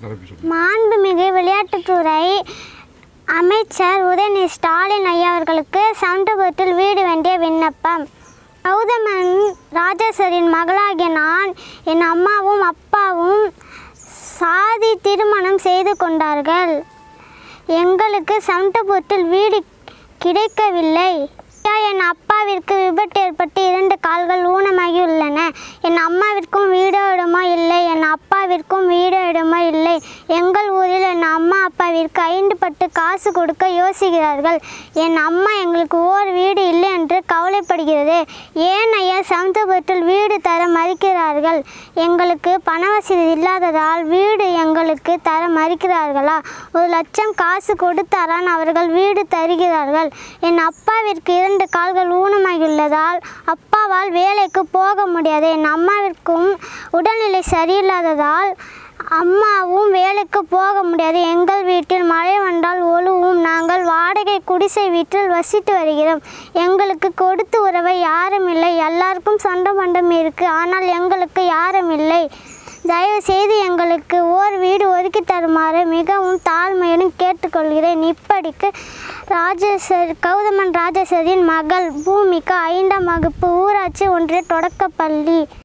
தலைப்பு சொல்லுங்கள் மாண்புமிகு விளையாட்டுத்துறை அமைச்சர் உதயநிதி ஸ்டாலின் ஐயா அவர்களுக்கு சவுண்டபுரத்தில் வீடு வேண்டிய விண்ணப்பம் கௌதமன் ராஜேஸ்வரின் மகளாகிய நான் என் அம்மாவும் அப்பாவும் சாதி திருமணம் செய்து கொண்டார்கள் எங்களுக்கு சவுண்டபுரத்தில் வீடு கிடைக்கவில்லை ஐயா, என் அப்பாவிற்கு விபத்து ஏற்பட்டு இரண்டு கால்கள் ஊனமாகி உள்ளன என் அம்மாவிற்கும் வீடோ இடமோ இல்லை என் அப்பாவிற்கும் வீடோ இடமோ இல்லை எங்கள் ஊரில் என் அம்மா அப்பாவிற்கு ஐந்து பட்டு காசு கொடுக்க யோசிக்கிறார்கள் என் அம்மா எங்களுக்கு ஓர் வீடு இல்லை என்று கவலைப்படுகிறது ஏன் ஐயா சமுதாயத்தில் வீடு தர மறுக்கிறார்கள் எங்களுக்கு பண வசதி இல்லாததால் வீடு எங்களுக்கு தர மறுக்கிறார்களா ஒரு லட்சம் காசு கொடுத்தாரான் அவர்கள் வீடு தருகிறார்கள் என் அப்பாவிற்கு இரண்டு கால்கள் ஊனமாகியுள்ளதால் அப்பாவால் வேலைக்கு போக முடியாது என் அம்மாவிற்கும் உடல்நிலை சரியில்லாததால் அம்மாவும் வேலைக்கு போக முடியாது எங்கள் வீட்டில் மழை வந்தால் ஒழுவும் நாங்கள் வாடகை குடிசை வீட்டில் வசித்து வருகிறோம் எங்களுக்கு கொடுத்து உறவை யாரும் இல்லை எல்லாருக்கும் சொந்த பந்தம் இருக்கு ஆனால் எங்களுக்கு யாரும் இல்லை தயவு செய்து எங்களுக்கு ஓர் வீடு ஒதுக்கி தருமாறு மிகவும் தாழ்மையுடன் கேட்டுக்கொள்கிறேன் இப்படிக்கு ராஜேஸ்வரி கௌதமன் ராஜேஸ்வரியின் மகள் பூமிகா ஐந்தாம் வகுப்பு ஊராட்சி ஒன்றிய தொடக்கப்பள்ளி